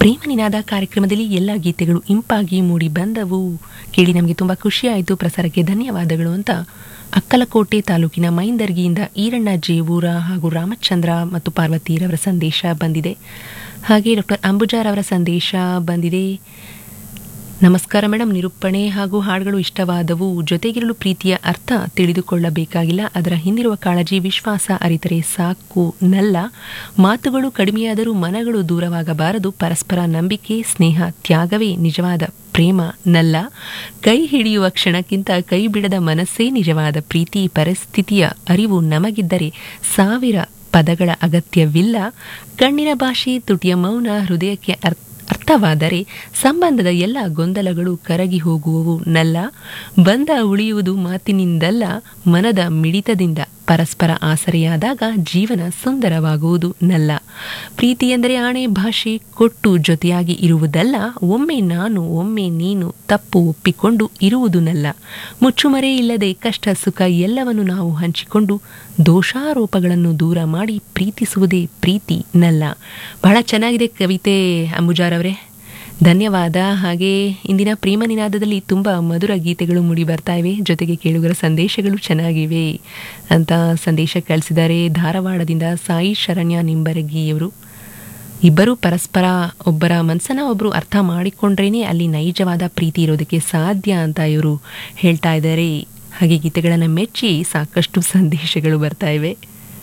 ಪ್ರೇಮ ನಿನಾದ ಕಾರ್ಯಕ್ರಮದಲ್ಲಿ ಎಲ್ಲ ಗೀತೆಗಳು ಇಂಪಾಗಿ ಮೂಡಿ ಬಂದವು ಕೇಳಿ ನಮಗೆ ತುಂಬ ಖುಷಿಯಾಯಿತು ಪ್ರಸಾರಕ್ಕೆ ಧನ್ಯವಾದಗಳು ಅಂತ ಅಕ್ಕಲಕೋಟೆ ತಾಲೂಕಿನ ಮೈಂದರ್ಗಿಯಿಂದ ಈರಣ್ಣ ಜೇವೂರ ಹಾಗೂ ರಾಮಚಂದ್ರ ಮತ್ತು ಪಾರ್ವತಿರವರ ಸಂದೇಶ ಬಂದಿದೆ ಹಾಗೆ ಡಾಕ್ಟರ್ ಅಂಬುಜಾರವರ ಸಂದೇಶ ಬಂದಿದೆ ನಮಸ್ಕಾರ ಮೇಡಮ್ ನಿರೂಪಣೆ ಹಾಗೂ ಹಾಡುಗಳು ಇಷ್ಟವಾದವು ಜೊತೆಗಿರಲು ಪ್ರೀತಿಯ ಅರ್ಥ ತಿಳಿದುಕೊಳ್ಳಬೇಕಾಗಿಲ್ಲ ಅದರ ಹಿಂದಿರುವ ಕಾಳಜಿ ವಿಶ್ವಾಸ ಅರಿತರೆ ಸಾಕು ನಲ್ಲ ಮಾತುಗಳು ಕಡಿಮೆಯಾದರೂ ಮನಗಳು ದೂರವಾಗಬಾರದು ಪರಸ್ಪರ ನಂಬಿಕೆ ಸ್ನೇಹ ತ್ಯಾಗವೇ ನಿಜವಾದ ಪ್ರೇಮ ನಲ್ಲ ಕೈ ಹಿಡಿಯುವ ಕ್ಷಣಕ್ಕಿಂತ ಕೈ ಬಿಡದ ಮನಸ್ಸೇ ನಿಜವಾದ ಪ್ರೀತಿ ಪರಿಸ್ಥಿತಿಯ ಅರಿವು ನಮಗಿದ್ದರೆ ಸಾವಿರ ಪದಗಳ ಅಗತ್ಯವಿಲ್ಲ ಕಣ್ಣಿನ ಭಾಷೆ ತುಟಿಯ ಮೌನ ಹೃದಯಕ್ಕೆ ಅರ್ಥ ಅರ್ಥವಾದರೆ ಸಂಬಂಧದ ಎಲ್ಲ ಗೊಂದಲಗಳು ಕರಗಿ ಹೋಗುವವು ನಲ್ಲ ಬಂದ ಉಳಿಯುವುದು ಮಾತಿನಿಂದಲ್ಲ ಮನದ ಮಿಡಿತದಿಂದ ಪರಸ್ಪರ ಆಸರೆಯಾದಾಗ ಜೀವನ ಸುಂದರವಾಗುವುದು ನಲ್ಲ ಪ್ರೀತಿ ಎಂದರೆ ಆಣೆ ಭಾಷೆ ಕೊಟ್ಟು ಜೊತೆಯಾಗಿ ಇರುವುದಲ್ಲ ಒಮ್ಮೆ ನಾನು ಒಮ್ಮೆ ನೀನು ತಪ್ಪು ಒಪ್ಪಿಕೊಂಡು ಇರುವುದು ನಲ್ಲ ಮುಚ್ಚುಮರೆ ಇಲ್ಲದೆ ಕಷ್ಟ ಸುಖ ಎಲ್ಲವನ್ನು ನಾವು ಹಂಚಿಕೊಂಡು ದೋಷಾರೋಪಗಳನ್ನು ದೂರ ಮಾಡಿ ಪ್ರೀತಿಸುವುದೇ ಪ್ರೀತಿ ನಲ್ಲ ಬಹಳ ಚೆನ್ನಾಗಿದೆ ಕವಿತೆ ಅಂಬುಜಾರವರೇ ಧನ್ಯವಾದ ಹಾಗೆ ಇಂದಿನ ಪ್ರೇಮ ನಿನಾದದಲ್ಲಿ ತುಂಬ ಮಧುರ ಗೀತೆಗಳು ಮೂಡಿ ಬರ್ತಾ ಇವೆ ಜೊತೆಗೆ ಕೇಳುಗರ ಸಂದೇಶಗಳು ಚೆನ್ನಾಗಿವೆ ಅಂತ ಸಂದೇಶ ಕಳಿಸಿದ್ದಾರೆ ಧಾರವಾಡದಿಂದ ಸಾಯಿ ಶರಣ್ಯ ನಿಂಬರಗಿಯವರು ಇಬ್ಬರು ಪರಸ್ಪರ ಒಬ್ಬರ ಮನಸ್ಸನ್ನ ಒಬ್ಬರು ಅರ್ಥ ಮಾಡಿಕೊಂಡ್ರೇನೆ ಅಲ್ಲಿ ನೈಜವಾದ ಪ್ರೀತಿ ಇರೋದಕ್ಕೆ ಸಾಧ್ಯ ಅಂತ ಇವರು ಹೇಳ್ತಾ ಇದ್ದಾರೆ ಹಾಗೆ ಗೀತೆಗಳನ್ನು ಮೆಚ್ಚಿ ಸಾಕಷ್ಟು ಸಂದೇಶಗಳು ಬರ್ತಾ ಇವೆ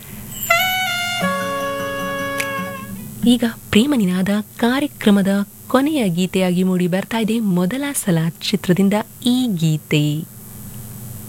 ಈಗ ಪ್ರೇಮ ನಿನಾದ ಕಾರ್ಯಕ್ರಮದ ಕೊನೆಯ ಗೀತೆಯಾಗಿ ಮೂಡಿ ಬರ್ತಾ ಇದೆ ಮೊದಲ ಸಲ ಚಿತ್ರದಿಂದ ಈ ಗೀತೆ